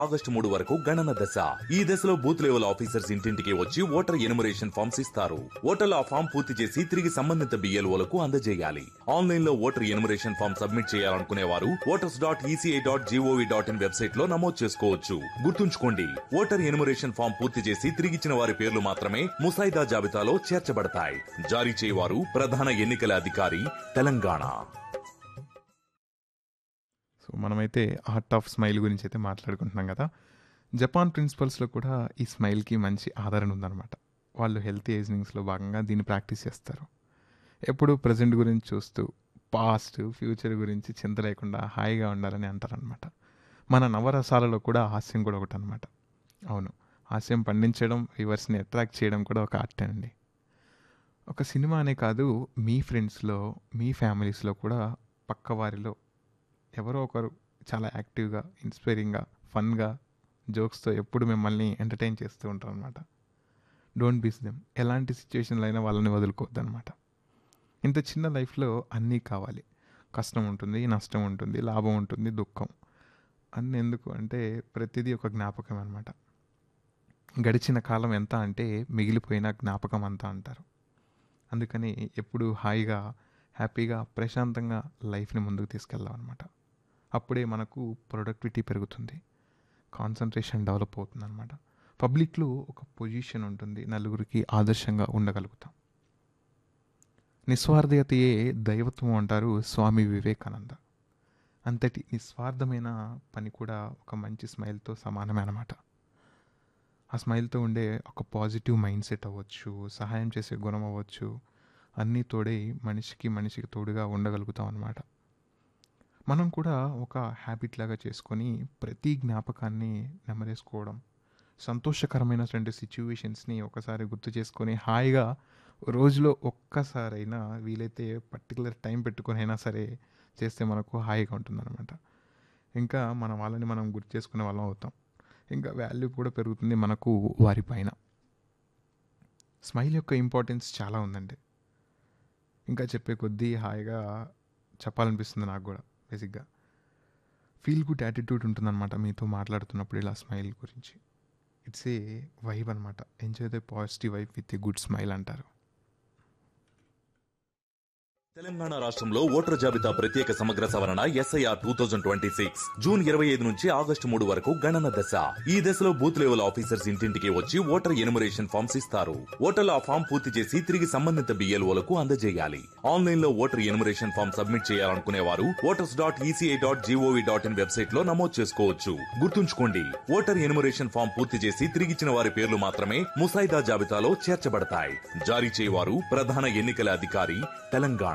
August మూడు వరకు గణన దశ ఈ దశలో బూత్ లెవెల్ ఆఫీసర్స్ ఇంటింటికి వచ్చి ఓటర్ ఎనుమరేషన్ ఫామ్స్ ఇస్తారు ఓటర్లు ఆ ఫామ్ పూర్తి చేసి తిరిగి సంబంధిత బిఎల్ఓలకు అందజేయాలి ఆన్లైన్ లో ఓటర్ ఎనుమరేషన్ ఫామ్ సబ్మిట్ చేయాలనుకునే వారు voters dot ECI dot G O V dot in website లో నమోదు చేసుకోవచ్చు గుర్తుంచుకోండి ఓటర్ ఎనుమరేషన్ ఫామ్ పూర్తి చేసి తిరిగిచ్చిన వారి పేర్లు మాత్రమే ముసాయిదా జాబితాలో చేర్చబడతాయి జారీ చేయవారు ప్రధాన ఎన్నికల అధికారి తెలంగాణ సో మనమైతే ఆర్ట్ ఆఫ్ స్మైల్ గురించి అయితే మాట్లాడుకుంటున్నాం కదా జపాన్ ప్రిన్సిపల్స్లో కూడా ఈ స్మైల్కి మంచి ఆదరణ ఉందన్నమాట వాళ్ళు హెల్తీ ఏజింగ్స్లో భాగంగా దీన్ని ప్రాక్టీస్ చేస్తారు ఎప్పుడు ప్రజెంట్ గురించి చూస్తూ పాస్ట్ ఫ్యూచర్ గురించి చింత లేకుండా హాయిగా ఉండాలని అంటారనమాట మన నవరసాలలో కూడా హాస్యం కూడా ఒకటి అనమాట అవును హాస్యం పండించడం వ్యూవర్స్ని అట్రాక్ట్ చేయడం కూడా ఒక ఆర్ట్ అండి ఒక సినిమా అనే కాదు మీ ఫ్రెండ్స్లో మీ ఫ్యామిలీస్లో కూడా పక్కవారిలో ఎవరో ఒకరు చాలా యాక్టివ్గా ఇన్స్పైరింగ్గా ఫన్గా జోక్స్తో ఎప్పుడు మిమ్మల్ని ఎంటర్టైన్ చేస్తూ ఉంటారు అనమాట డోంట్ బీస్ దెమ్ ఎలాంటి సిచ్యువేషన్లో అయినా వాళ్ళని వదులుకోవద్దు అనమాట ఇంత చిన్న లైఫ్లో అన్నీ కావాలి కష్టం ఉంటుంది నష్టం ఉంటుంది లాభం ఉంటుంది దుఃఖం అన్నీ ఎందుకు అంటే ప్రతిదీ ఒక జ్ఞాపకం అనమాట గడిచిన కాలం ఎంత అంటే మిగిలిపోయిన జ్ఞాపకం అంతా అంటారు అందుకని ఎప్పుడు హాయిగా హ్యాపీగా ప్రశాంతంగా లైఫ్ని ముందుకు తీసుకెళ్ళాం అనమాట అప్పుడే మనకు ప్రొడక్టివిటీ పెరుగుతుంది కాన్సన్ట్రేషన్ డెవలప్ అవుతుంది అనమాట పబ్లిక్లో ఒక పొజిషన్ ఉంటుంది నలుగురికి ఆదర్శంగా ఉండగలుగుతాం నిస్వార్థతయే దైవత్వం అంటారు స్వామి వివేకానంద అంతటి నిస్వార్థమైన పని కూడా ఒక మంచి స్మైల్తో సమానమే అనమాట ఆ స్మైల్తో ఉండే ఒక పాజిటివ్ మైండ్ సెట్ అవ్వచ్చు సహాయం చేసే గుణం అవ్వచ్చు అన్నీ తోడై మనిషికి మనిషికి తోడుగా ఉండగలుగుతాం అనమాట మనం కూడా ఒక హ్యాబిట్ లాగా చేసుకొని ప్రతి జ్ఞాపకాన్ని నెమరేసుకోవడం సంతోషకరమైనటువంటి సిచ్యువేషన్స్ని ఒకసారి గుర్తు చేసుకొని హాయిగా రోజులో ఒక్కసారైనా వీలైతే పర్టికులర్ టైం పెట్టుకొని అయినా సరే చేస్తే మనకు హాయిగా ఉంటుందన్నమాట ఇంకా మన వాళ్ళని మనం గుర్తు చేసుకునే వాళ్ళం అవుతాం ఇంకా వాల్యూ కూడా పెరుగుతుంది మనకు వారి పైన స్మైల్ యొక్క ఇంపార్టెన్స్ చాలా ఉందండి ఇంకా చెప్పే కొద్దీ హాయిగా చెప్పాలనిపిస్తుంది నాకు కూడా బేసిక్గా ఫీల్ గుడ్ యాటిట్యూడ్ ఉంటుందన్నమాట మీతో మాట్లాడుతున్నప్పుడు ఇలా స్మైల్ గురించి ఇట్స్ ఏ వైబ్ అనమాట enjoy the positive vibe with a good smile అంటారు తెలంగాణ రాష్ట్రంలో ఓటర్ జాబితా ప్రత్యేక సమగ్ర సవరణ SIR two thousand twenty six June ఇరవై ఐదు నుంచి ఆగస్టు మూడు వరకు గణన దశ ఈ దశలో బూత్ లెవెల్ ఆఫీసర్స్ ఇంటింటికి వచ్చి ఓటర్ ఎనుమరేషన్ ఫామ్స్ ఇస్తారు ఓటర్లు ఆ ఫామ్ పూర్తి చేసి తిరిగి సంబంధిత బిఎల్ఓలకు అందజేయాలి ఆన్లైన్ లో ఓటర్ ఎనుమరేషన్ ఫామ్ సబ్మిట్ చేయాలనుకునే వారు voters dot ECI dot G O V dot in website లో నమోదు చేసుకోవచ్చు గుర్తుంచుకోండి ఓటర్ ఎనుమరేషన్ ఫామ్ పూర్తి చేసి తిరిగిచ్చిన వారి పేర్లు మాత్రమే ముసాయిదా జాబితాలో చేర్చబడతాయి జారీ చేయవారు ప్రధాన ఎన్నికల అధికారి తెలంగాణ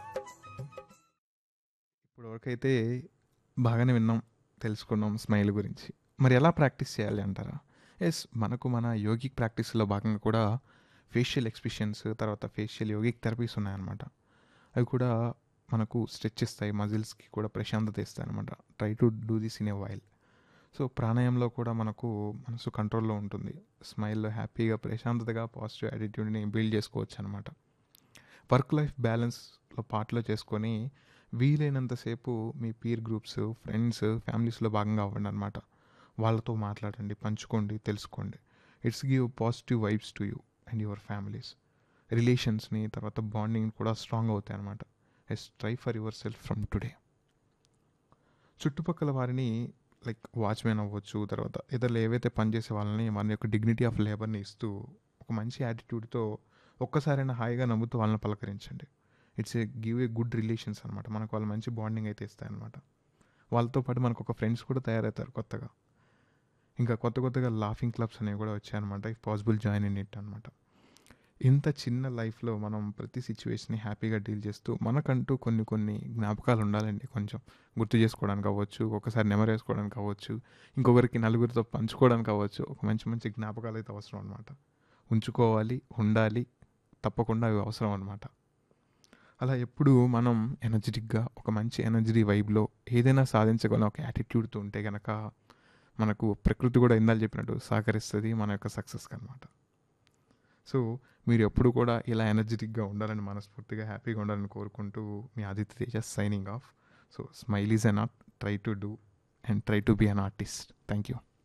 ఇప్పుడు వరకైతే బాగానే విన్నాం తెలుసుకున్నాం స్మైల్ గురించి మరి ఎలా ప్రాక్టీస్ చేయాలి అంటారా ఎస్ మనకు మన యోగిక్ ప్రాక్టీస్లో భాగంగా కూడా ఫేషియల్ ఎక్స్ప్రెషన్స్ తర్వాత ఫేషియల్ యోగిక్ థెరపీస్ ఉన్నాయన్నమాట అవి కూడా మనకు స్ట్రెచ్ ఇస్తాయి మజిల్స్కి కూడా ప్రశాంతత ఇస్తాయి అనమాట try to do this in a while so ప్రాణాయంలో కూడా మనకు మనసు కంట్రోల్లో ఉంటుంది స్మైల్లో హ్యాపీగా ప్రశాంతతగా పాజిటివ్ యాటిట్యూడ్ని బిల్డ్ చేసుకోవచ్చు అనమాట వర్క్ లైఫ్ బ్యాలెన్స్లో పార్ట్లో చేసుకొని వీలైనంతసేపు మీ పీర్ గ్రూప్స్ ఫ్రెండ్స్ ఫ్యామిలీస్లో భాగంగా అవ్వండి అనమాట వాళ్ళతో మాట్లాడండి పంచుకోండి తెలుసుకోండి it's give positive vibes to you and your families రిలేషన్స్ని తర్వాత బాండింగ్ కూడా స్ట్రాంగ్ అవుతాయి అనమాట yes try for yourself from today చుట్టుపక్కల వారిని లైక్ వాచ్మెన్ అవ్వచ్చు తర్వాత ఇతరులు ఏవైతే పనిచేసే వాళ్ళని మన యొక్క డిగ్నిటీ ఆఫ్ లేబర్ని ఇస్తూ ఒక మంచి యాటిట్యూడ్తో ఒక్కసారైనా హాయిగా నవ్వుతూ వాళ్ళని పలకరించండి it's a give a good relations అనమాట మనకు వాళ్ళు మంచి బాండింగ్ అయితే ఇస్తాయి అనమాట వాళ్ళతో పాటు మనకు ఒక ఫ్రెండ్స్ కూడా తయారవుతారు కొత్తగా ఇంకా కొత్త కొత్తగా లాఫింగ్ క్లబ్స్ అనేవి కూడా వచ్చాయన్నమాట if possible join in it అనమాట ఇంత చిన్న లైఫ్లో మనం ప్రతి సిచ్యువేషన్ని హ్యాపీగా డీల్ చేస్తూ మనకంటూ కొన్ని కొన్ని జ్ఞాపకాలు ఉండాలండి కొంచెం గుర్తు చేసుకోవడానికి అవ్వచ్చు ఒకసారి నెమరు వేసుకోవడానికి అవ్వచ్చు ఇంకొకరికి నలుగురితో పంచుకోవడానికి అవ్వచ్చు ఒక మంచి మంచి జ్ఞాపకాలు అయితే అవసరం అనమాట ఉంచుకోవాలి ఉండాలి తప్పకుండా అవి అవసరం అనమాట అలా ఎప్పుడు మనం ఎనర్జెటిక్గా ఒక మంచి ఎనర్జీ వైబ్లో ఏదైనా సాధించగల ఒక యాటిట్యూడ్తో ఉంటే కనుక మనకు ప్రకృతి కూడా ఇందాలు చెప్పినట్టు సహకరిస్తుంది మన యొక్క సక్సెస్కి అనమాట సో మీరు ఎప్పుడు కూడా ఇలా ఎనర్జెటిక్గా ఉండాలని మనస్ఫూర్తిగా హ్యాపీగా ఉండాలని కోరుకుంటూ మీ Aditya Teja signing off so smile is an art try to do and try to be an artist thank you